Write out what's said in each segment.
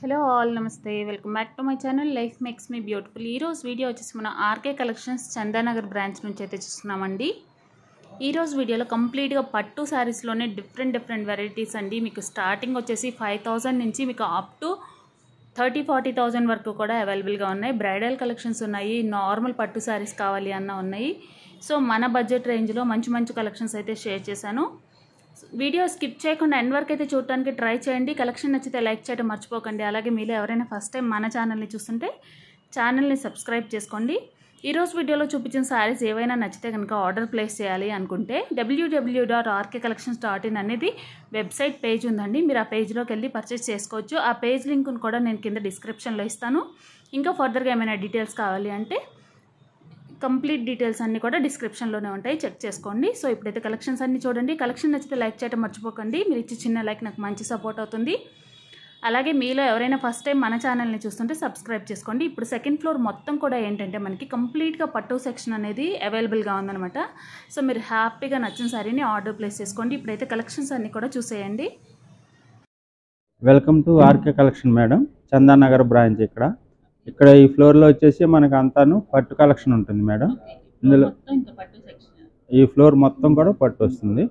Hello all నమస్తే welcome back to my channel life makes me beautiful ఈరోజు video వచ్చేసి మన ఆర్కే కలెక్షన్స్ చందానగర్ బ్రాంచ్ నుంచి అయితే చూస్తున్నామండి ఈరోజు వీడియోలో కంప్లీట్గా పట్టు శారీస్లోనే డిఫరెంట్ డిఫరెంట్ వెరైటీస్ అండి మీకు స్టార్టింగ్ వచ్చేసి ఫైవ్ థౌజండ్ నుంచి మీకు up to thirty forty thousand వరకు కూడా అవైలబుల్గా ఉన్నాయి బ్రైడల్ కలెక్షన్స్ ఉన్నాయి నార్మల్ పట్టు శారీస్ కావాలి అన్న ఉన్నాయి సో మన బడ్జెట్ రేంజ్లో మంచి మంచి కలెక్షన్స్ అయితే షేర్ చేశాను వీడియో స్కిప్ చేయకుండా ఎండ్ వరకు అయితే చూడటానికి ట్రై చేయండి కలెక్షన్ నచ్చితే లైక్ చేయడం మర్చిపోకండి అలాగే మీలో ఎవరైనా ఫస్ట్ టైం మన ఛానల్ని చూస్తుంటే ఛానల్ని సబ్స్క్రైబ్ చేసుకోండి ఈరోజు వీడియోలో చూపించిన శారీస్ ఏవైనా నచ్చితే కనుక ఆర్డర్ ప్లేస్ చేయాలి అనుకుంటే WW dot RK collections dot in అనేది వెబ్సైట్ పేజ్ ఉందండి మీరు ఆ పేజ్లోకి వెళ్ళి పర్చేస్ చేసుకోవచ్చు ఆ పేజ్ లింక్ను కూడా నేను కింద డిస్క్రిప్షన్లో ఇస్తాను ఇంకా ఫర్దర్గా ఏమైనా డీటెయిల్స్ కావాలి అంటే కంప్లీట్ డీటెయిల్స్ అన్నీ కూడా డిస్క్రిప్షన్లోనే ఉంటాయి చెక్ చేసుకోండి సో ఇప్పుడైతే కలెక్షన్స్ అన్నీ చూడండి కలెక్షన్ నచ్చితే లైక్ చేయడం మర్చిపోకండి మీరు ఇచ్చే చిన్న లైక్ నాకు మంచి సపోర్ట్ అవుతుంది అలాగే మీలో ఎవరైనా ఫస్ట్ టైం మన ఛానల్ని చూస్తుంటే సబ్స్క్రైబ్ చేసుకోండి ఇప్పుడు సెకండ్ ఫ్లోర్ మొత్తం కూడా ఏంటంటే మనకి కంప్లీట్గా పట్టు సెక్షన్ అనేది అవైలబుల్గా ఉందన్నమాట సో మీరు హ్యాపీగా నచ్చిన సారీని ఆర్డర్ ప్లేస్ చేసుకోండి ఇప్పుడైతే కలెక్షన్స్ అన్నీ కూడా చూసేయండి welcome to RK collection madam Chandanagar branch ఇక్కడ ఇక్కడ ఈ ఫ్లోర్లో వచ్చేసి మనకు అంతాను పట్టు కలెక్షన్ ఉంటుంది మేడం ఇందులో ఈ ఫ్లోర్ మొత్తం కూడా పట్టు వస్తుంది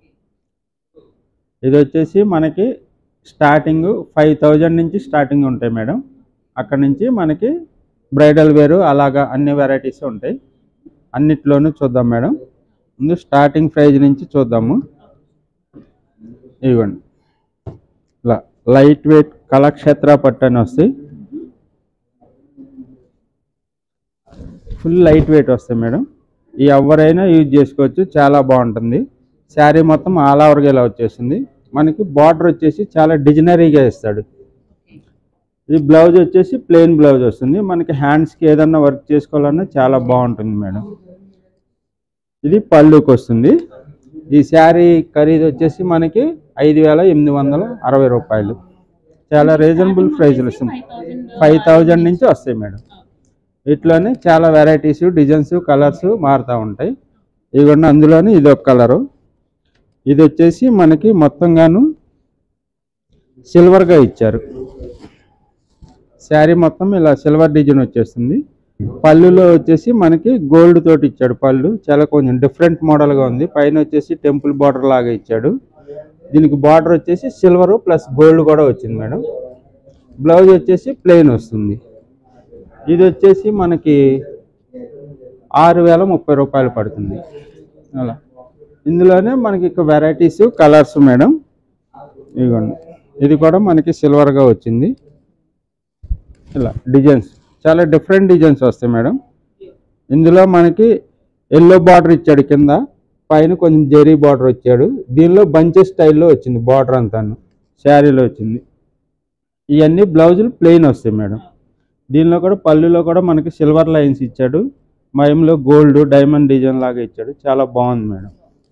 ఇది వచ్చేసి మనకి స్టార్టింగ్ ఫైవ్ థౌజండ్ నుంచి స్టార్టింగ్ ఉంటాయి మేడం అక్కడ నుంచి మనకి బ్రైడల్ వేరు అలాగా అన్ని వెరైటీస్ ఉంటాయి అన్నిట్లోనూ చూద్దాం మేడం ముందు స్టార్టింగ్ ప్రైజ్ నుంచి చూద్దాము ఇవ్వండి ఇలా లైట్ వెయిట్ కళాక్షేత్ర పట్టు అని వస్తాయి ఫుల్ లైట్ వెయిట్ వస్తాయి మేడం ఈ ఎవరైనా యూజ్ చేసుకోవచ్చు చాలా బాగుంటుంది శారీ మొత్తం ఆల్ ఓవర్గా ఇలా వచ్చేసింది మనకి బార్డర్ వచ్చేసి చాలా డిజనరీగా ఇస్తాడు ఈ బ్లౌజ్ వచ్చేసి ప్లెయిన్ బ్లౌజ్ వస్తుంది మనకి హ్యాండ్స్కి ఏదన్నా వర్క్ చేసుకోవాలన్నా చాలా బాగుంటుంది మేడం ఇది పళ్ళుకి వస్తుంది ఈ శారీ ఖరీదు వచ్చేసి మనకి ఐదు వేల ఎనిమిది వందల అరవై రూపాయలు చాలా రీజనబుల్ ప్రైస్లు వస్తుంది ఫైవ్ థౌజండ్ నుంచి వస్తాయి మేడం వీటిలోనే చాలా వెరైటీస్ డిజైన్స్ కలర్స్ మారుతూ ఉంటాయి ఇవన్నీ అందులోనే ఇది ఒక కలరు ఇది వచ్చేసి మనకి మొత్తంగాను సిల్వర్గా ఇచ్చారు శారీ మొత్తం ఇలా సిల్వర్ డిజైన్ వచ్చేస్తుంది పళ్ళులో వచ్చేసి మనకి గోల్డ్ తోటి ఇచ్చాడు పళ్ళు చాలా కొంచెం డిఫరెంట్ మోడల్గా ఉంది పైన వచ్చేసి టెంపుల్ బార్డర్ లాగా ఇచ్చాడు దీనికి బార్డర్ వచ్చేసి సిల్వర్ ప్లస్ గోల్డ్ కూడా వచ్చింది మేడం బ్లౌజ్ వచ్చేసి ప్లెయిన్ వస్తుంది ఇది వచ్చేసి మనకి ఆరు వేల ముప్పై రూపాయలు పడుతుంది అలా ఇందులోనే మనకి ఇక వెరైటీస్ కలర్స్ మేడం ఇదిగోండి ఇది కూడా మనకి సిల్వర్గా వచ్చింది ఇలా డిజైన్స్ చాలా డిఫరెంట్ డిజైన్స్ వస్తాయి మేడం ఇందులో మనకి ఎల్లో బార్డర్ ఇచ్చాడు కింద పైన కొంచెం జెరీ బార్డర్ వచ్చాడు దీనిలో బంచెస్ స్టైల్లో వచ్చింది బార్డర్ అంతాను శారీలో వచ్చింది ఇవన్నీ బ్లౌజులు ప్లెయిన్ వస్తాయి మేడం దీనిలో కూడా పళ్ళులో కూడా మనకి సిల్వర్ లైన్స్ ఇచ్చాడు మయంలో గోల్డ్ డైమండ్ డిజైన్ లాగా ఇచ్చాడు చాలా బాగుంది మేడం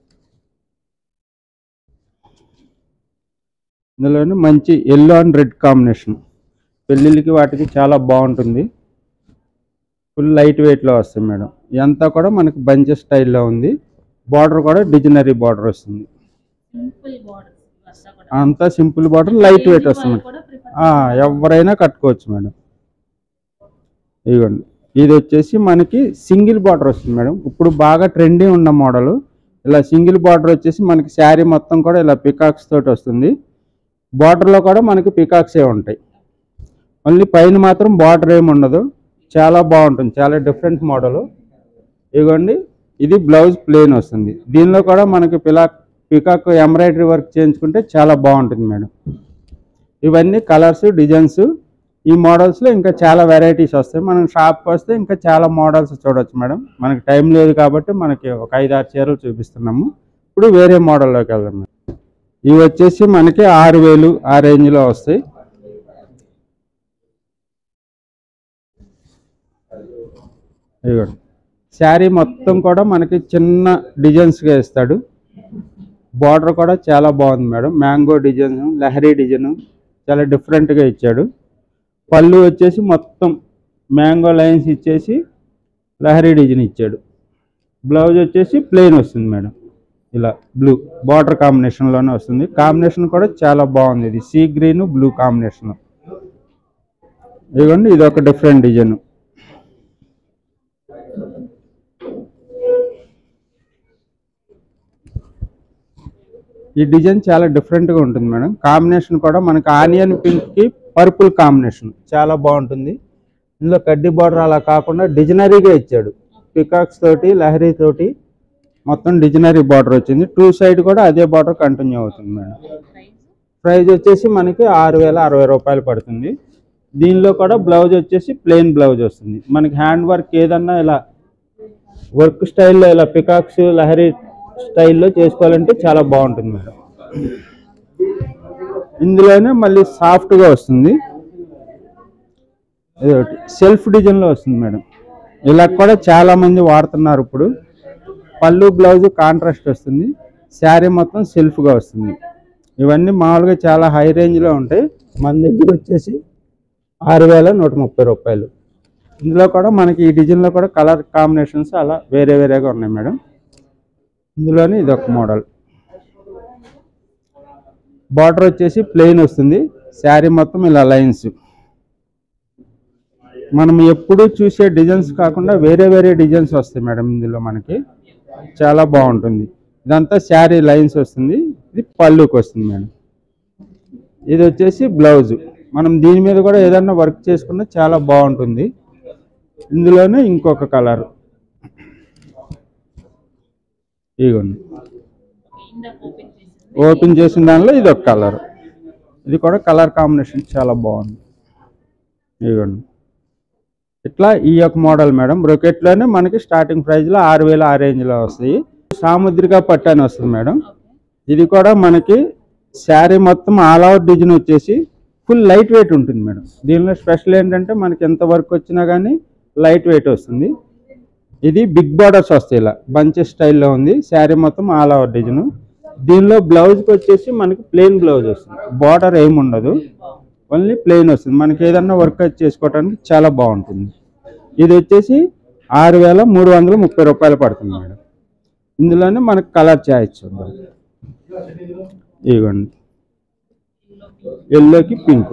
ఇందులోనే మంచి ఎల్లో అండ్ రెడ్ కాంబినేషన్ పెళ్ళిళ్ళకి వాటికి చాలా బాగుంటుంది ఫుల్ లైట్ వెయిట్లో వస్తుంది మేడం ఇదంతా కూడా మనకి బంచెస్ స్టైల్లో ఉంది బార్డర్ కూడా డిజనరీ బార్డర్ వస్తుంది అంతా సింపుల్ బార్డర్ లైట్ వెయిట్ వస్తుంది ఆ, ఎవరైనా కట్టుకోవచ్చు మేడం ఇదిగోండి ఇది వచ్చేసి మనకి సింగిల్ బార్డర్ వస్తుంది మేడం ఇప్పుడు బాగా ట్రెండింగ్ ఉన్న మోడల్ ఇలా సింగిల్ బార్డర్ వచ్చేసి మనకి శారీ మొత్తం కూడా ఇలా పికాక్స్ తోటి వస్తుంది బార్డర్లో కూడా మనకి పికాక్సే ఉంటాయి ఓన్లీ పైన మాత్రం బార్డర్ ఏమి ఉండదు చాలా బాగుంటుంది చాలా డిఫరెంట్ మోడల్ ఇదిగోండి ఇది బ్లౌజ్ ప్లెయిన్ వస్తుంది దీనిలో కూడా మనకి పిలాక్ పికాక్ ఎంబ్రాయిడరీ వర్క్ చేయించుకుంటే చాలా బాగుంటుంది మేడం ఇవన్నీ కలర్స్ డిజైన్స్ ఈ మోడల్స్లో ఇంకా చాలా వెరైటీస్ వస్తాయి మనం షాప్కి వస్తే ఇంకా చాలా మోడల్స్ చూడొచ్చు మేడం మనకి టైం లేదు కాబట్టి మనకి ఒక ఐదు ఆరు చీరలు చూపిస్తున్నాము ఇప్పుడు వేరే మోడల్లోకి వెళ్దాం మేడం ఇవి వచ్చేసి మనకి ఆరు వేలు ఆ రేంజ్లో వస్తాయి ఇదిగోండి శారీ మొత్తం కూడా మనకి చిన్న డిజైన్స్గా ఇస్తాడు బార్డర్ కూడా చాలా బాగుంది madam mango design Lahari design చాలా డిఫరెంట్గా ఇచ్చాడు పళ్ళు వచ్చేసి మొత్తం మ్యాంగో లైన్స్ ఇచ్చేసి లహరీ డిజైన్ ఇచ్చాడు బ్లౌజ్ వచ్చేసి ప్లెయిన్ వస్తుంది మేడం ఇలా బ్లూ బార్డర్ కాంబినేషన్లోనే వస్తుంది కాంబినేషన్ కూడా చాలా బాగుంది ఇది సీ గ్రీన్ బ్లూ కాంబినేషన్ ఇదిగోండి ఇది ఒక డిఫరెంట్ డిజైన్ ఈ డిజైన్ చాలా డిఫరెంట్గా ఉంటుంది మేడం కాంబినేషన్ కూడా మనకి ఆనియన్ పింక్కి పర్పుల్ కాంబినేషన్ చాలా బాగుంటుంది ఇందులో కడ్డీ బార్డర్ అలా కాకుండా డిజనరీగా ఇచ్చాడు పికాక్స్ తోటి లహరీ తోటి మొత్తం డిజనరీ బార్డర్ వచ్చింది టూ సైడ్ కూడా అదే బార్డర్ కంటిన్యూ అవుతుంది మేడం ప్రైస్ వచ్చేసి మనకి ఆరు వేల అరవై రూపాయలు పడుతుంది దీనిలో కూడా బ్లౌజ్ వచ్చేసి ప్లెయిన్ బ్లౌజ్ వస్తుంది మనకి హ్యాండ్ వర్క్ ఏదన్నా ఇలా వర్క్ స్టైల్లో ఇలా పికాక్స్ లహరీ స్టైల్లో చేసుకోవాలంటే చాలా బాగుంటుంది మేడం ఇందులోనే మళ్ళీ సాఫ్ట్గా వస్తుంది ఇదొకటి సెల్ఫ్ డిజైన్లో వస్తుంది మేడం ఇలా కూడా చాలా మంది వాడుతున్నారు ఇప్పుడు పళ్ళు బ్లౌజ్ కాంట్రాస్ట్ వస్తుంది శారీ మొత్తం సెల్ఫ్గా వస్తుంది ఇవన్నీ మామూలుగా చాలా హై రేంజ్లో ఉంటాయి మన దగ్గర వచ్చేసి ఆరు వేల నూట ముప్పై రూపాయలు ఇందులో కూడా మనకి ఈ డిజైన్లో కూడా కలర్ కాంబినేషన్స్ అలా వేరే వేరేగా ఉన్నాయి మేడం ఇందులోనే ఇది ఒక మోడల్ బార్డర్ వచ్చేసి ప్లెయిన్ వస్తుంది శారీ మొత్తం ఇలా లైన్స్ మనం ఎప్పుడు చూసే డిజైన్స్ కాకుండా వేరే వేరే డిజైన్స్ వస్తాయి మేడం ఇందులో మనకి చాలా బాగుంటుంది ఇదంతా శారీ లైన్స్ వస్తుంది ఇది పళ్ళుకి వస్తుంది మేడం ఇది వచ్చేసి బ్లౌజ్ మనం దీని మీద కూడా ఏదన్నా వర్క్ చేసుకున్నా చాలా బాగుంటుంది ఇందులోనే ఇంకొక కలర్ ఇదిగోండి ఓపెన్ చేసిన దానిలో ఇది ఒక కలర్ ఇది కూడా కలర్ కాంబినేషన్ చాలా బాగుంది ఇదిగోండి ఇట్లా ఈ యొక్క మోడల్ మేడం బ్రొకెట్లోనే మనకి స్టార్టింగ్ ప్రైస్లో ఆరు వేల ఆ రేంజ్లో వస్తాయి సాముద్రిక పట్టు అని వస్తుంది మేడం ఇది కూడా మనకి శారీ మొత్తం ఆల్ అవుట్ డిజైన్ వచ్చేసి ఫుల్ లైట్ వెయిట్ ఉంటుంది మేడం దీనిలో స్పెషల్ ఏంటంటే మనకి ఎంత వర్క్ వచ్చినా కానీ లైట్ వెయిట్ వస్తుంది ఇది బిగ్ బార్డర్స్ వస్తాయి ఇలా బంచెస్ స్టైల్లో ఉంది శారీ మొత్తం ఆల్ ఓవర్ డిజైన్ దీనిలో బ్లౌజ్కి వచ్చేసి మనకి ప్లెయిన్ బ్లౌజ్ వస్తుంది బార్డర్ ఏమి ఉండదు ఓన్లీ ప్లెయిన్ వస్తుంది మనకి ఏదన్నా వర్క్ చేసుకోవడానికి చాలా బాగుంటుంది ఇది వచ్చేసి ఆరు వేల మూడు వందల ముప్పై రూపాయలు పడుతుంది మేడం ఇందులోనే మనకు కలర్ చాయిస్ చూద్దాం ఇదిగోండి ఎల్లోకి పింక్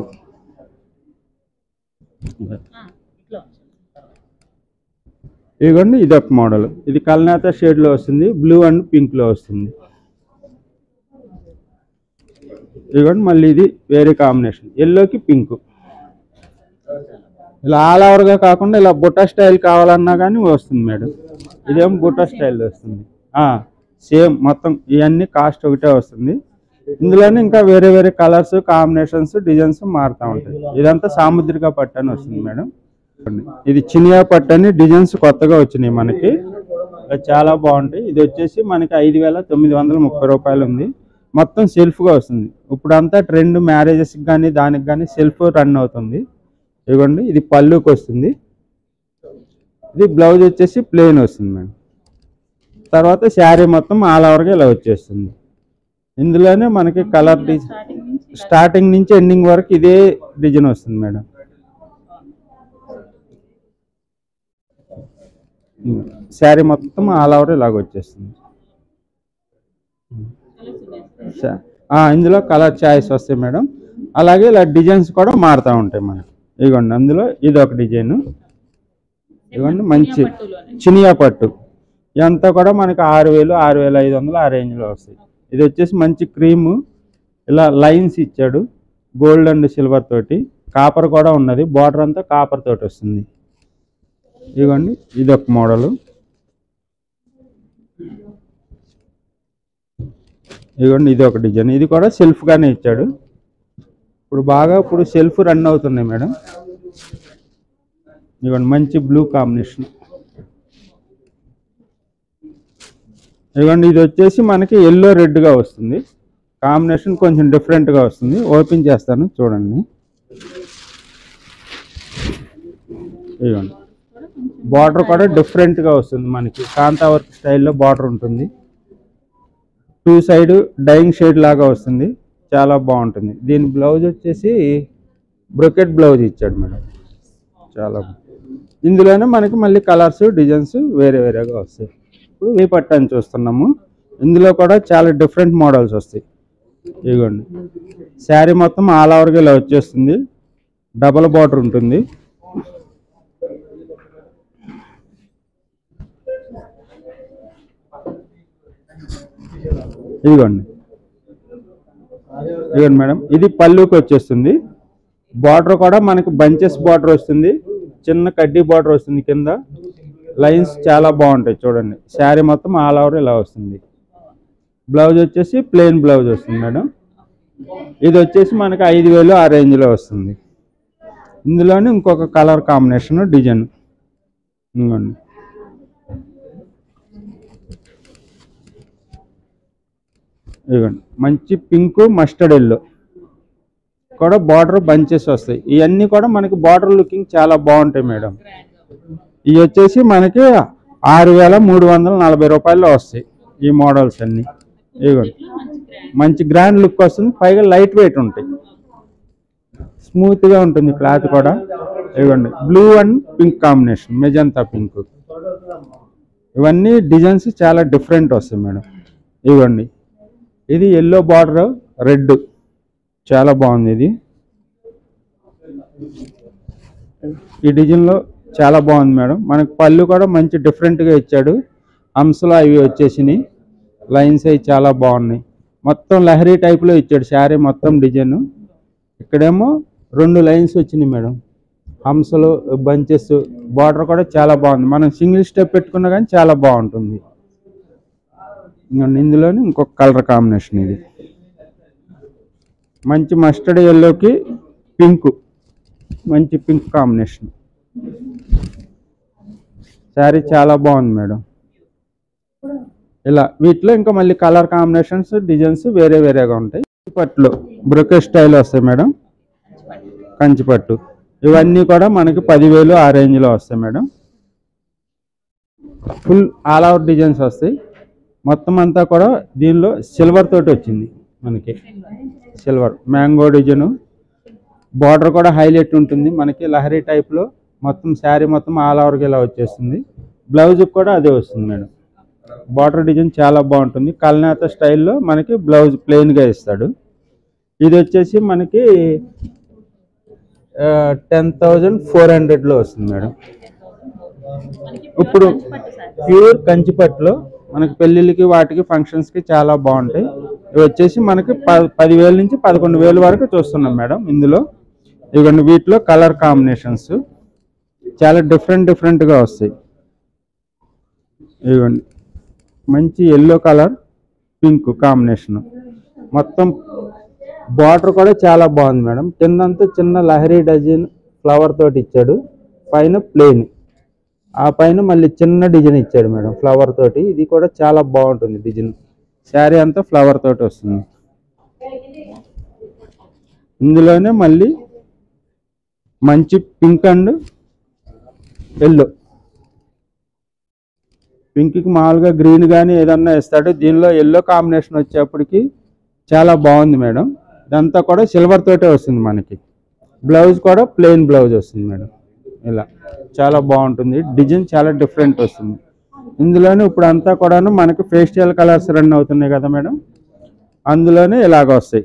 ఇదిగోండి ఇది ఒక మోడల్ ఇది కల్నేత షేడ్లో వస్తుంది బ్లూ అండ్ పింక్లో వస్తుంది ఇదిగోండి మళ్ళీ ఇది వేరే కాంబినేషన్ ఎల్లోకి పింక్ ఇలా ఆల్ ఓవర్గా కాకుండా ఇలా బుట్ట స్టైల్ కావాలన్నా కానీ వస్తుంది మేడం ఇదేం బుట్ట స్టైల్ వస్తుంది సేమ్ మొత్తం ఇవన్నీ కాస్ట్ ఒకటే వస్తుంది ఇందులోనే ఇంకా వేరే వేరే కలర్స్ కాంబినేషన్స్ డిజైన్స్ మారుతూ ఉంటాయి ఇదంతా సాముద్రిక పట్టు అని వస్తుంది మేడం ఇది చినియా పట్టు అని డిజైన్స్ కొత్తగా వచ్చినాయి మనకి అవి చాలా బాగుంటాయి ఇది వచ్చేసి మనకి ఐదు వేల తొమ్మిది వందల ముప్పై రూపాయలు ఉంది మొత్తం సెల్ఫ్గా వస్తుంది ఇప్పుడు అంతా ట్రెండ్ మ్యారేజెస్కి కానీ దానికి కానీ సెల్ఫ్ రన్ అవుతుంది ఇదిగోండి ఇది పళ్ళుకి వస్తుంది ఇది బ్లౌజ్ వచ్చేసి ప్లెయిన్ వస్తుంది మేడం తర్వాత శారీ మొత్తం ఆల్ ఓవర్గా ఇలా వచ్చేస్తుంది ఇందులోనే మనకి కలర్ డిజైన్ స్టార్టింగ్ నుంచి ఎండింగ్ వరకు ఇదే డిజైన్ వస్తుంది మేడం శారీ మొత్తం ఆల్ ఓవర్ ఇలాగ వచ్చేస్తుంది శా- ఆ, ఇందులో కలర్ చాయిస్ వస్తాయి మేడం అలాగే ఇలా డిజైన్స్ కూడా మారుతూ ఉంటాయి మనకి ఇదిగోండి అందులో ఇది ఒక డిజైన్ ఇదిగోండి మంచి చినియా పట్టు ఇదంతా కూడా మనకి ఆరు వేలు ఆరు వేల ఐదు వందలు ఆ రేంజ్లో వస్తాయి ఇది వచ్చేసి మంచి క్రీము ఇలా లైన్స్ ఇచ్చాడు గోల్డ్ అండ్ సిల్వర్ తోటి కాపర్ కూడా ఉన్నది బార్డర్ అంతా కాపర్ తోటి వస్తుంది ఇదిగోండి ఇది ఒక మోడలు ఇదిగోండి ఇది ఒక డిజైన్ ఇది కూడా సెల్ఫ్గానే ఇచ్చాడు ఇప్పుడు బాగా ఇప్పుడు సెల్ఫ్ రన్ అవుతున్నాయి మేడం ఇదిగోండి మంచి బ్లూ కాంబినేషన్ ఇదిగోండి ఇది వచ్చేసి మనకి ఎల్లో రెడ్గా వస్తుంది కాంబినేషన్ కొంచెం డిఫరెంట్గా వస్తుంది ఓపెన్ చేస్తాను చూడండి ఇదిగోండి బార్డర్ కూడా డిఫరెంట్గా వస్తుంది మనకి కాంతా వర్క్ స్టైల్లో బార్డర్ ఉంటుంది టూ సైడ్ డైయింగ్ షేడ్ లాగా వస్తుంది చాలా బాగుంటుంది దీని బ్లౌజ్ వచ్చేసి బ్రొకెట్ బ్లౌజ్ ఇచ్చాడు మేడం చాలా బాగుంది. ఇందులోనే మనకి మళ్ళీ కలర్స్ డిజైన్స్ వేరే వేరేగా వస్తాయి ఇప్పుడు వీ పట్టని చూస్తున్నాము ఇందులో కూడా చాలా డిఫరెంట్ మోడల్స్ వస్తాయి ఇదిగోండి శారీ మొత్తం ఆల్ ఓవర్గా ఇలా వచ్చేస్తుంది డబల్ బార్డర్ ఉంటుంది ఇదిగోండి ఇదిగోండి మేడం ఇది పళ్ళుకి వచ్చేస్తుంది బార్డర్ కూడా మనకి బంచెస్ బార్డర్ వస్తుంది చిన్న కడ్డీ బార్డర్ వస్తుంది కింద లైన్స్ చాలా బాగుంటాయి చూడండి శారీ మొత్తం ఆల్ ఓవర్ ఇలా వస్తుంది బ్లౌజ్ వచ్చేసి ప్లెయిన్ బ్లౌజ్ వస్తుంది మేడం ఇది వచ్చేసి మనకి ఐదు వేలు ఆ రేంజ్లో వస్తుంది ఇందులోనే ఇంకొక కలర్ కాంబినేషన్ డిజైన్ ఇదిగోండి ఇదిగోండి మంచి పింక్ మస్టర్డ్ ఎల్లో కూడా బార్డర్ బంచెస్ వస్తాయి ఇవన్నీ కూడా మనకి బార్డర్ లుకింగ్ చాలా బాగుంటాయి మేడం ఇవి వచ్చేసి మనకి ఆరు వేల మూడు వందల నలభై రూపాయల్లో వస్తాయి ఈ మోడల్స్ అన్నీ ఇదిగోండి మంచి గ్రాండ్ లుక్ వస్తుంది పైగా లైట్ వెయిట్ ఉంటాయి స్మూత్గా ఉంటుంది క్లాత్ కూడా ఇవ్వండి blue and pink combination magenta pink ఇవన్నీ డిజైన్స్ చాలా డిఫరెంట్ వస్తాయి మేడం ఇవ్వండి ఇది ఎల్లో బార్డర్ రెడ్ చాలా బాగుంది ఇది ఈ డిజైన్లో చాలా బాగుంది మేడం మనకు పళ్ళు కూడా మంచి డిఫరెంట్గా ఇచ్చాడు హంసలు అవి వచ్చేసినాయి లైన్స్ అవి చాలా బాగున్నాయి మొత్తం లహరీ టైప్లో ఇచ్చాడు శారీ మొత్తం డిజైన్ ఇక్కడేమో రెండు లైన్స్ వచ్చినాయి మేడం హంసలు బంచెస్ బార్డర్ కూడా చాలా బాగుంది మనం సింగిల్ స్టెప్ పెట్టుకున్నా కానీ చాలా బాగుంటుంది ఇంకొన్ని ఇందులోని ఇంకొక కలర్ కాంబినేషన్ ఇది మంచి మస్టర్డ్ ఎల్లోకి పింక్ మంచి పింక్ కాంబినేషన్ శారీ చాలా బాగుంది మేడం ఇలా వీటిలో ఇంకా మళ్ళీ కలర్ కాంబినేషన్స్ డిజైన్స్ వేరే వేరేగా ఉంటాయి పట్లు బ్రొకే స్టైల్ వస్తాయి మేడం కంచిపట్టు ఇవన్నీ కూడా మనకి పదివేలు ఆ రేంజ్లో వస్తాయి madam full all out designs వస్తాయి మొత్తం అంతా కూడా దీనిలో సిల్వర్ తోటి వచ్చింది మనకి సిల్వర్ మ్యాంగో డిజైన్ బార్డర్ కూడా హైలైట్ ఉంటుంది మనకి లహరీ టైప్లో మొత్తం శారీ మొత్తం ఆల్ ఓవర్కి ఇలా వచ్చేస్తుంది బ్లౌజ్ కూడా అదే వస్తుంది మేడం బార్డర్ డిజైన్ చాలా బాగుంటుంది కల్నేత స్టైల్లో మనకి బ్లౌజ్ ప్లెయిన్గా ఇస్తాడు ఇది వచ్చేసి మనకి టెన్ థౌజండ్ ఫోర్ హండ్రెడ్లో వస్తుంది మేడం ఇప్పుడు ప్యూర్ కంచిపట్టులో మనకి పెళ్ళిళ్ళకి వాటికి ఫంక్షన్స్కి చాలా బాగుంటాయి ఇవి వచ్చేసి మనకి ప పదివేల నుంచి పదకొండు వేల వరకు చూస్తున్నాం మేడం ఇందులో ఇవన్నీ వీటిలో కలర్ కాంబినేషన్స్ చాలా డిఫరెంట్ డిఫరెంట్గా వస్తాయి ఇవ్వండి మంచి ఎల్లో కలర్ పింక్ కాంబినేషన్ మొత్తం బార్డర్ కూడా చాలా బాగుంది మేడం కిందంతా చిన్న లహరీ డజన్ ఫ్లవర్ తోటి ఇచ్చాడు పైన ప్లెయిన్ ఆ పైన మళ్ళీ చిన్న డిజైన్ ఇచ్చాడు మేడం ఫ్లవర్ తోటి ఇది కూడా చాలా బాగుంటుంది డిజైన్ శారీ అంతా ఫ్లవర్ తోటి వస్తుంది ఇందులోనే మళ్ళీ మంచి పింక్ అండ్ ఎల్లో పింక్కి మామూలుగా గ్రీన్ కానీ ఏదన్నా ఇస్తాడు దీనిలో ఎల్లో కాంబినేషన్ వచ్చేప్పటికి చాలా బాగుంది మేడం ఇదంతా కూడా సిల్వర్ తోటే వస్తుంది మనకి బ్లౌజ్ కూడా ప్లెయిన్ బ్లౌజ్ వస్తుంది మేడం ఇలా చాలా బాగుంటుంది డిజైన్ చాలా డిఫరెంట్ వస్తుంది ఇందులోనే ఇప్పుడు అంతా కూడాను మనకి ఫేస్టియల్ కలర్స్ రన్ అవుతున్నాయి కదా మేడం అందులోనే ఇలాగ వస్తాయి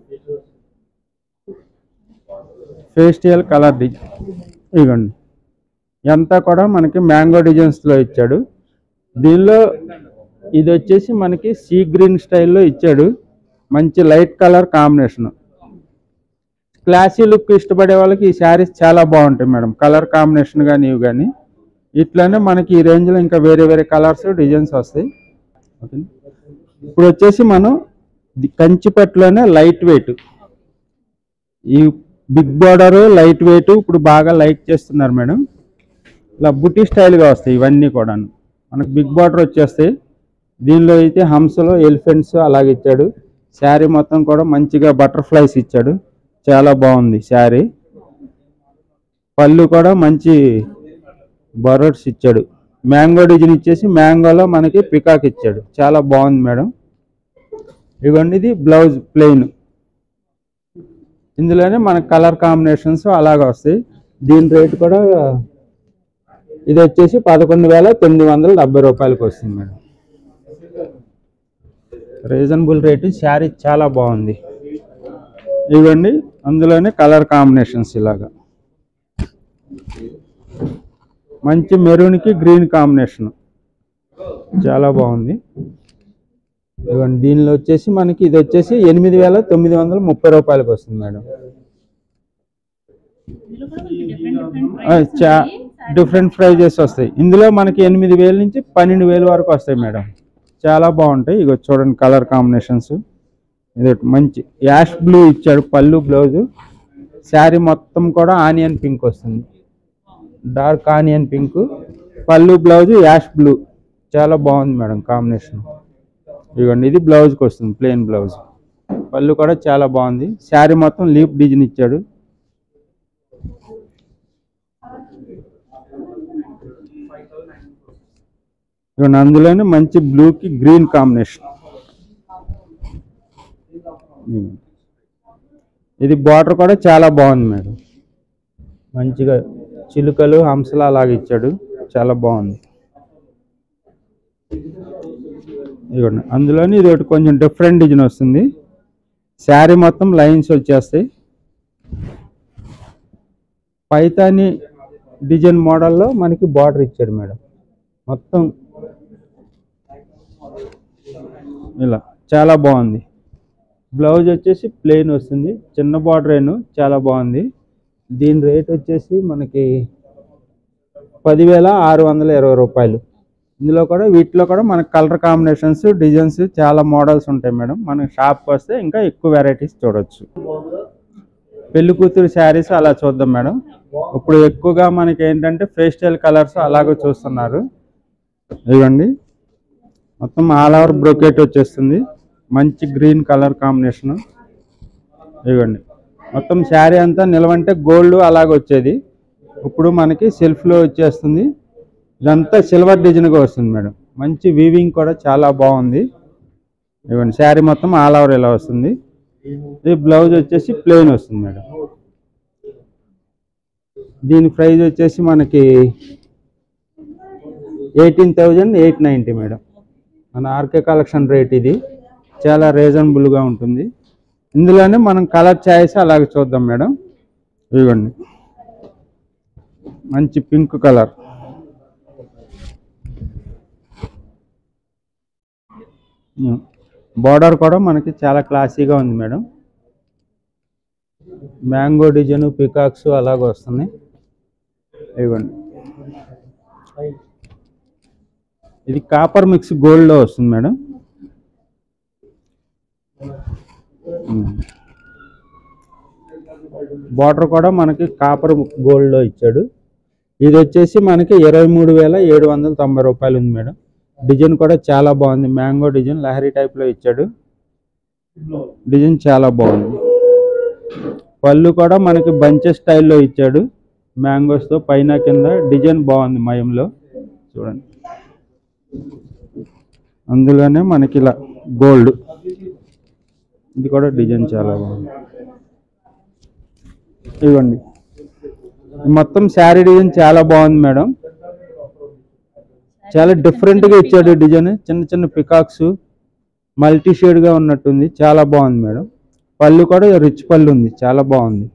ఫేస్టియల్ కలర్ డిజైన్ ఇదిగోండి ఇదంతా కూడా మనకి మ్యాంగో డిజైన్స్లో ఇచ్చాడు దీనిలో ఇది వచ్చేసి మనకి సీ గ్రీన్ స్టైల్లో ఇచ్చాడు మంచి light colour combination classy look ఇష్టపడే వాళ్ళకి ఈ శారీస్ చాలా బాగుంటాయి మేడం కలర్ కాంబినేషన్ కానీ ఇవి కానీ ఇట్లానే మనకి ఈ రేంజ్లో ఇంకా వేరే వేరే కలర్స్ డిజైన్స్ వస్తాయి ఓకే ఇప్పుడు వచ్చేసి మనం ది- కంచిపట్టులోనే లైట్ వెయిట్ ఈ బిగ్ బార్డర్ లైట్ వెయిట్ ఇప్పుడు బాగా లైక్ చేస్తున్నారు మేడం ఇలా బుటీ స్టైల్గా వస్తాయి ఇవన్నీ కూడా మనకు బిగ్ బార్డర్ వచ్చేస్తాయి దీనిలో అయితే హంసలో ఎలిఫెంట్స్ అలాగే ఇచ్చాడు శారీ మొత్తం కూడా మంచిగా బటర్ఫ్లైస్ ఇచ్చాడు చాలా బాగుంది శారీ పళ్ళు కూడా మంచి బర్డ్స్ ఇచ్చాడు మ్యాంగో డిజైన్ ఇచ్చేసి మ్యాంగోలో మనకి పికాక్ ఇచ్చాడు చాలా బాగుంది మేడం ఇవ్వండి ఇది బ్లౌజ్ ప్లెయిన్ ఇందులోనే మనకి కలర్ కాంబినేషన్స్ అలాగే వస్తాయి దీని రేట్ కూడా ఇది వచ్చేసి పదకొండు వేల తొమ్మిది వందల డెబ్బై రూపాయలకి వస్తుంది మేడం రీజనబుల్ రేటు శారీ చాలా బాగుంది ఇవ్వండి అందులోనే కలర్ కాంబినేషన్స్ ఇలాగా మంచి మెరూన్కి గ్రీన్ కాంబినేషన్ చాలా బాగుంది ఇదిగోండి దీనిలో వచ్చేసి మనకి ఇది వచ్చేసి ఎనిమిది వేల తొమ్మిది వందల ముప్పై రూపాయలకి వస్తుంది మేడం ఇందులో కూడా మనకి different different ఆ, prices చా ఉన్నాయి. Sarees డిఫరెంట్ ప్రైజెస్ వస్తాయి ఇందులో మనకి ఎనిమిది వేల నుంచి పన్నెండు వేల వరకు వస్తాయి మేడం చాలా బాగుంటాయి ఇగో చూడండి కలర్ కాంబినేషన్స్ ఇది ఒకటి మంచి యాష్ బ్లూ ఇచ్చాడు పళ్ళు బ్లౌజ్ శారీ మొత్తం కూడా ఆనియన్ పింక్ వస్తుంది డార్క్ ఆనియన్ పింక్ పళ్ళు బ్లౌజ్ యాష్ బ్లూ చాలా బాగుంది మేడం కాంబినేషన్ ఇదిగోండి ఇది బ్లౌజ్కి వస్తుంది ప్లెయిన్ బ్లౌజ్ పళ్ళు కూడా చాలా బాగుంది శారీ మొత్తం లీప్ డిజైన్ ఇచ్చాడు ఇదిగోండి అందులోనే మంచి బ్లూకి గ్రీన్ కాంబినేషన్ ఇదిగోండి. ఇది బార్డర్ కూడా చాలా బాగుంది మేడం మంచిగా చిలుకలు హంసలు అలాగ ఇచ్చాడు చాలా బాగుంది ఇదిగోండి అందులోని ఇది ఒకటి కొంచెం డిఫరెంట్ డిజైన్ వస్తుంది శారీ మొత్తం లైన్స్ వచ్చేస్తాయి పైతాని డిజైన్ మోడల్లో మనకి బార్డర్ ఇచ్చాడు మేడం మొత్తం ఇలా చాలా బాగుంది బ్లౌజ్ వచ్చేసి ప్లెయిన్ వస్తుంది చిన్న బార్డర్ ఏను చాలా బాగుంది దీని రేట్ వచ్చేసి మనకి పదివేల ఆరు వందల ఇరవై రూపాయలు ఇందులో కూడా వీటిలో కూడా మనకి కలర్ కాంబినేషన్స్ డిజైన్స్ చాలా మోడల్స్ ఉంటాయి మేడం మన షాప్కి వస్తే ఇంకా ఎక్కువ వెరైటీస్ చూడొచ్చు పెళ్లి కూతురు శారీస్ అలా చూద్దాం మేడం ఇప్పుడు ఎక్కువగా మనకి ఏంటంటే ఫేస్టల్ కలర్స్ అలాగే చూస్తున్నారు ఇవ్వండి మొత్తం ఆల్ ఓవర్ బ్రొకెట్ వచ్చేస్తుంది మంచి గ్రీన్ కలర్ కాంబినేషన్ ఇవ్వండి మొత్తం శారీ అంతా నిలవంటే గోల్డ్ అలాగ వచ్చేది ఇప్పుడు మనకి సెల్ఫ్లో వచ్చేస్తుంది ఇదంతా సిల్వర్ డిజైన్గా వస్తుంది మేడం మంచి వీవింగ్ కూడా చాలా బాగుంది ఇవ్వండి శారీ మొత్తం ఆల్ ఓవర్ ఇలా వస్తుంది ఇది బ్లౌజ్ వచ్చేసి ప్లెయిన్ వస్తుంది మేడం దీని ప్రైస్ వచ్చేసి మనకి eighteen thousand eight ninety madam మన ఆర్కే కలెక్షన్ రేట్ ఇది చాలా రీజనబుల్గా ఉంటుంది ఇందులోనే మనం కలర్ చాయిస్ అలాగే చూద్దాం మేడం ఇవ్వండి మంచి పింక్ కలర్ బార్డర్ కూడా మనకి చాలా క్లాసీగా ఉంది మేడం మ్యాంగో డిజైన్ పికాక్స్ అలాగ వస్తున్నాయి ఇవ్వండి ఇది కాపర్ మిక్స్ గోల్డ్లో వస్తుంది మేడం బార్డర్ కూడా మనకి కాపర్ గోల్డ్లో ఇచ్చాడు ఇది వచ్చేసి మనకి ఇరవై మూడు వేల ఏడు వందల తొంభై రూపాయలు ఉంది మేడం డిజైన్ కూడా చాలా బాగుంది మ్యాంగో డిజైన్ లహరి టైప్లో ఇచ్చాడు డిజైన్ చాలా బాగుంది పళ్ళు కూడా మనకి బంచెస్ స్టైల్లో ఇచ్చాడు మ్యాంగోస్తో పైన కింద డిజైన్ బాగుంది మయంలో చూడండి అందులోనే మనకి ఇలా గోల్డ్ ఇది కూడా డిజైన్ చాలా బాగుంది ఇవ్వండి మొత్తం శారీ డిజైన్ చాలా బాగుంది మేడం చాలా డిఫరెంట్గా ఇచ్చాడు డిజైన్ చిన్న చిన్న పికాక్స్ మల్టీ షేడ్గా ఉన్నట్టుంది చాలా బాగుంది మేడం పళ్ళు కూడా రిచ్ పళ్ళు ఉంది చాలా బాగుంది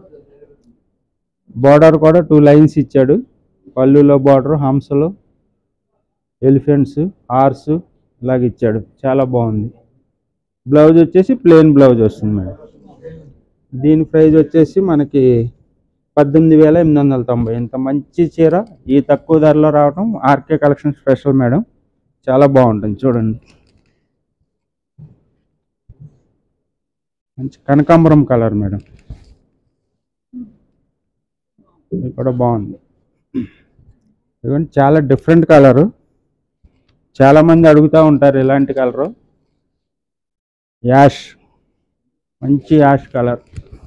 బార్డర్ కూడా టూ లైన్స్ ఇచ్చాడు పళ్ళులో బార్డర్ హంసలో ఎలిఫెంట్స్ హార్స్ ఇలాగ ఇచ్చాడు చాలా బాగుంది బ్లౌజ్ వచ్చేసి ప్లెయిన్ బ్లౌజ్ వస్తుంది మేడం దీని ప్రైస్ వచ్చేసి మనకి పద్దెనిమిది వేల ఎనిమిది వందల తొంభై ఇంత మంచి చీర ఈ తక్కువ ధరలో రావడం ఆర్కే కలెక్షన్ స్పెషల్ మేడం చాలా బాగుంటుంది చూడండి మంచి కనకాంబరం కలర్ మేడం ఇది కూడా బాగుంది ఇదిగోండి చాలా డిఫరెంట్ కలరు చాలామంది అడుగుతూ ఉంటారు ఇలాంటి కలరు యాష్ మంచి యాష్ కలర్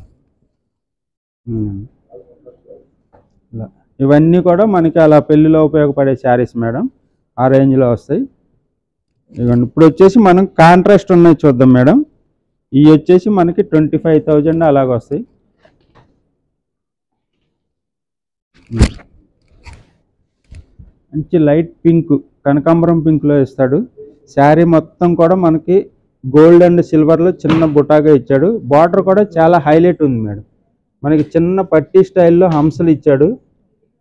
ఉమ్. ఇలా ఇవన్నీ కూడా మనకి అలా పెళ్లిలో ఉపయోగపడే శారీస్ మేడం ఆ రేంజ్లో వస్తాయి ఇదిగోండి ఇప్పుడు వచ్చేసి మనం కాంట్రాస్ట్ ఉన్నాయి చూద్దాం మేడం ఇవి వచ్చేసి మనకి ట్వంటీ ఫైవ్ థౌజండ్ అలాగ వస్తాయి ఉమ్. మంచి లైట్ పింక్ కనకాంబరం పింక్లో ఇస్తాడు శారీ మొత్తం కూడా మనకి గోల్డ్ అండ్ సిల్వర్లో చిన్న బుటాగా ఇచ్చాడు బార్డర్ కూడా చాలా హైలైట్ ఉంది మేడం మనకి చిన్న పట్టీ స్టైల్లో హంసలు ఇచ్చాడు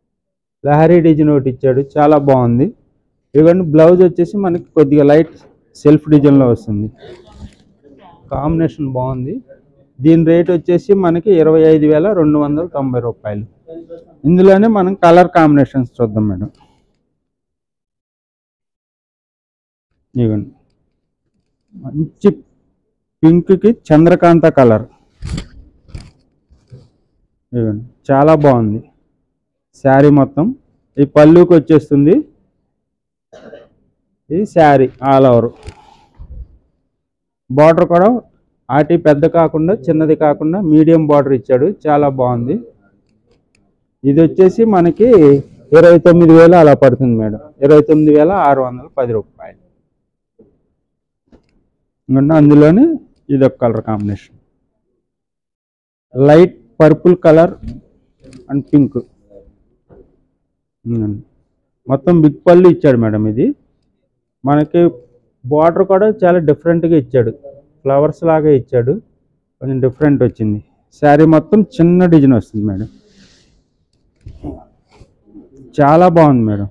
లహరీ డిజైన్ ఒకటి ఇచ్చాడు చాలా బాగుంది ఇవన్నీ బ్లౌజ్ వచ్చేసి మనకి కొద్దిగా లైట్ సెల్ఫ్ డిజైన్లో వస్తుంది కాంబినేషన్ బాగుంది దీని రేట్ వచ్చేసి మనకి ఇరవై ఐదు వేల రెండు వందల తొంభై రూపాయలు ఇందులోనే మనం కలర్ కాంబినేషన్స్ చూద్దాం మేడం ఇవ్వండి మంచి పింక్కి చంద్రకాంత కలర్ ఇవ్వండి చాలా బాగుంది శారీ మొత్తం ఈ పళ్ళుకి వచ్చేస్తుంది ఇది శారీ ఆల్ ఓవర్ బార్డర్ కూడా ఆటి పెద్ద కాకుండా చిన్నది కాకుండా మీడియం బార్డర్ ఇచ్చాడు చాలా బాగుంది ఇది వచ్చేసి మనకి ఇరవై తొమ్మిది వేలు అలా పడుతుంది మేడం ఇరవై తొమ్మిది వేల ఆరు వందల పది రూపాయలు ఇంకా అందులోనే ఇది ఒక colour combination light purple colour and pink మొత్తం బిగ్ పళ్ళు ఇచ్చాడు మేడం ఇది మనకి బార్డర్ కూడా చాలా డిఫరెంట్గా ఇచ్చాడు ఫ్లవర్స్ లాగా ఇచ్చాడు కొంచెం డిఫరెంట్ వచ్చింది శారీ మొత్తం చిన్న డిజైన్ వస్తుంది మేడం చాలా బాగుంది మేడం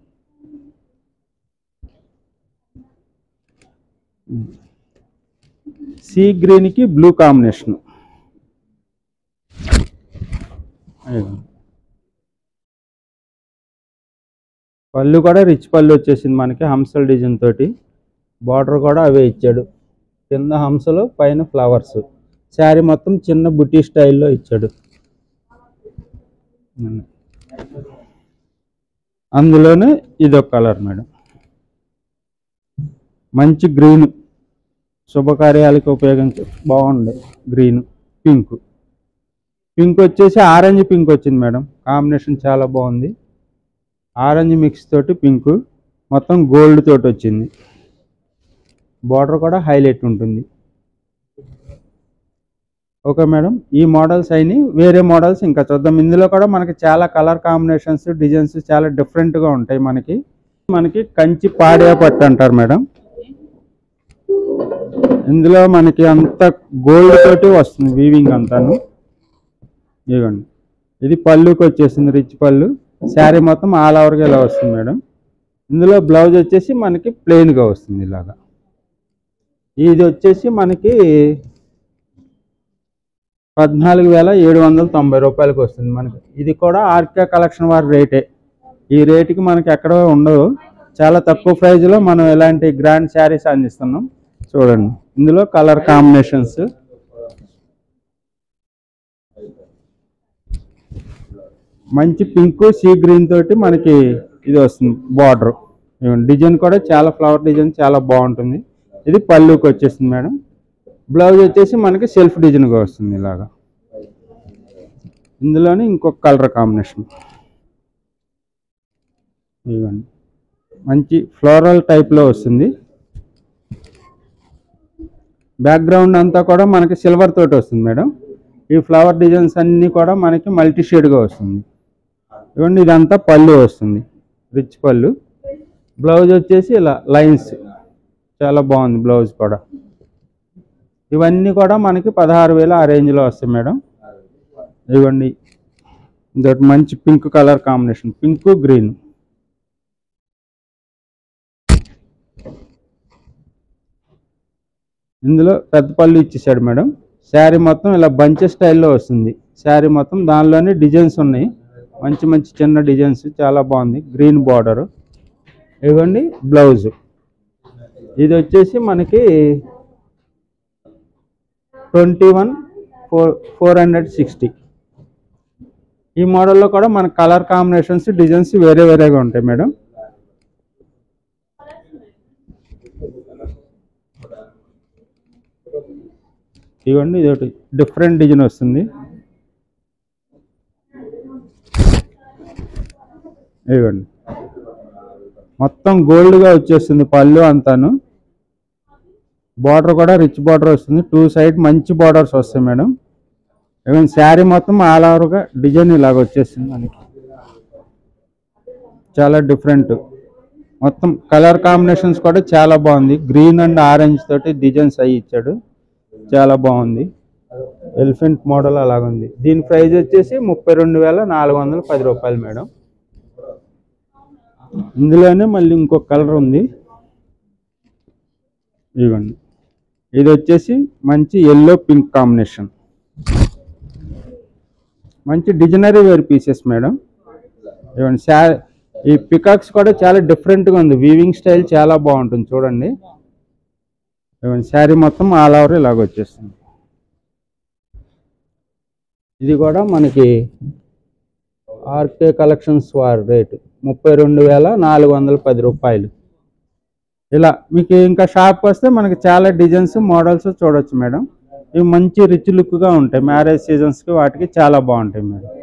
సీ గ్రీన్కి బ్లూ కాంబినేషన్ పళ్ళు కూడా రిచ్ పళ్ళు వచ్చేసింది మనకి హంసల డిజైన్ తోటి బార్డర్ కూడా అవే ఇచ్చాడు కింద హంసలు పైన ఫ్లవర్స్ శారీ మొత్తం చిన్న బుటీ స్టైల్లో ఇచ్చాడు అందులోనే ఇదొక కలర్ మేడం మంచి గ్రీన్ శుభకార్యాలకు ఉపయోగించే బాగుంది గ్రీన్ పింక్ పింక్ వచ్చేసి ఆరెంజ్ పింక్ వచ్చింది మేడం కాంబినేషన్ చాలా బాగుంది ఆరెంజ్ మిక్స్ తోటి పింక్ మొత్తం గోల్డ్ తోటి వచ్చింది బార్డర్ కూడా హైలైట్ ఉంటుంది ఓకే మేడం ఈ మోడల్స్ అయినాయి వేరే మోడల్స్ ఇంకా చూద్దాం ఇందులో కూడా మనకి చాలా కలర్ కాంబినేషన్స్ డిజైన్స్ చాలా డిఫరెంట్గా ఉంటాయి మనకి మనకి కంచి పాడే పట్టు అంటారు మేడం ఇందులో మనకి అంత గోల్డ్ తోటి వస్తుంది వీవింగ్ అంతాను ఇదిగోండి ఇది పళ్ళుకి వచ్చేసింది రిచ్ పళ్ళు శారీ మొత్తం ఆల్ ఓవర్గా ఇలా వస్తుంది మేడం ఇందులో బ్లౌజ్ వచ్చేసి మనకి ప్లెయిన్గా వస్తుంది ఇలాగా ఇది వచ్చేసి మనకి పద్నాలుగు వేల ఏడు వందల తొంభై రూపాయలకి వస్తుంది మనకి ఇది కూడా ఆర్కే కలెక్షన్ వారి రేటే ఈ రేటుకి మనకి ఎక్కడ ఉండవు చాలా తక్కువ ప్రైజ్లో మనం ఇలాంటి గ్రాండ్ శారీస్ అందిస్తున్నాం చూడండి ఇందులో కలర్ కాంబినేషన్స్ మంచి పింక్ సీ గ్రీన్ తోటి మనకి ఇది వస్తుంది బార్డర్ డిజైన్ కూడా చాలా ఫ్లవర్ డిజైన్ చాలా బాగుంటుంది ఇది పళ్ళుకి వచ్చేసింది మేడం బ్లౌజ్ వచ్చేసి మనకి సెల్ఫ్ డిజైన్గా వస్తుంది ఇలాగా ఇందులోనే ఇంకొక కలర్ కాంబినేషన్ ఇవ్వండి మంచి ఫ్లోరల్ టైప్లో వస్తుంది బ్యాక్గ్రౌండ్ అంతా కూడా మనకి సిల్వర్ తోటి వస్తుంది మేడం ఈ ఫ్లవర్ డిజైన్స్ అన్నీ కూడా మనకి మల్టీ షేడ్గా వస్తుంది ఇవ్వండి ఇదంతా పళ్ళు వస్తుంది రిచ్ పళ్ళు బ్లౌజ్ వచ్చేసి ఇలా లైన్స్ చాలా బాగుంది బ్లౌజ్ కూడా ఇవన్నీ కూడా మనకి పదహారు వేల ఆ రేంజ్లో వస్తాయి మేడం ఇవ్వండి ఇదొకటి మంచి pink colour combination pink green ఇందులో పెద్ద పళ్ళు ఇచ్చేసాడు మేడం శారీ మొత్తం ఇలా బంచ్ స్టైల్లో వస్తుంది శారీ మొత్తం దానిలోనే డిజైన్స్ ఉన్నాయి మంచి మంచి చిన్న డిజైన్స్ చాలా బాగుంది గ్రీన్ బార్డర్ ఇవ్వండి బ్లౌజ్ ఇది వచ్చేసి మనకి twenty one four four hundred sixty ఈ మోడల్లో కూడా మన కలర్ కాంబినేషన్స్ డిజైన్స్ వేరే వేరేగా ఉంటాయి మేడం ఇవ్వండి ఇది ఒకటి డిఫరెంట్ డిజైన్ వస్తుంది ఇవ్వండి మొత్తం గోల్డ్గా వచ్చేస్తుంది పళ్ళు అంతాను బార్డర్ కూడా రిచ్ బార్డర్ వస్తుంది టూ సైడ్ మంచి బార్డర్స్ వస్తాయి మేడం ఈవెన్ శారీ మొత్తం ఆల్ ఓవర్గా డిజైన్ ఇలాగ వచ్చేసింది మనకి చాలా డిఫరెంట్ మొత్తం కలర్ కాంబినేషన్స్ కూడా చాలా బాగుంది గ్రీన్ అండ్ ఆరెంజ్ తోటి డిజైన్స్ అయ్యి ఇచ్చాడు చాలా బాగుంది ఎలిఫెంట్ మోడల్ అలాగుంది దీని ప్రైస్ వచ్చేసి ముప్పై రెండు వేల నాలుగు వందల పది రూపాయలు మేడం ఇందులోనే మళ్ళీ ఇంకొక కలర్ ఉంది ఇదిగోండి ఇది వచ్చేసి మంచి ఎల్లో పింక్ కాంబినేషన్ మంచి డిజైనరీ వేర్ పీసెస్ మేడం ఇవ్వండి శా ఈ పికాక్స్ కూడా చాలా డిఫరెంట్గా ఉంది వీవింగ్ స్టైల్ చాలా బాగుంటుంది చూడండి ఇవ్వండి శారీ మొత్తం ఆల్ ఓవర్ ఇలాగ వచ్చేస్తుంది ఇది కూడా మనకి ఆర్కే కలెక్షన్స్ వారి రేటు ముప్పై రెండు వేల నాలుగు వందల పది రూపాయలు ఇలా మీకు ఇంకా షాప్ వస్తే మనకి చాలా డిజైన్స్ మోడల్స్ చూడొచ్చు మేడం ఇవి మంచి రిచ్ లుక్గా ఉంటాయి మ్యారేజ్ సీజన్స్కి వాటికి చాలా బాగుంటాయి మేడం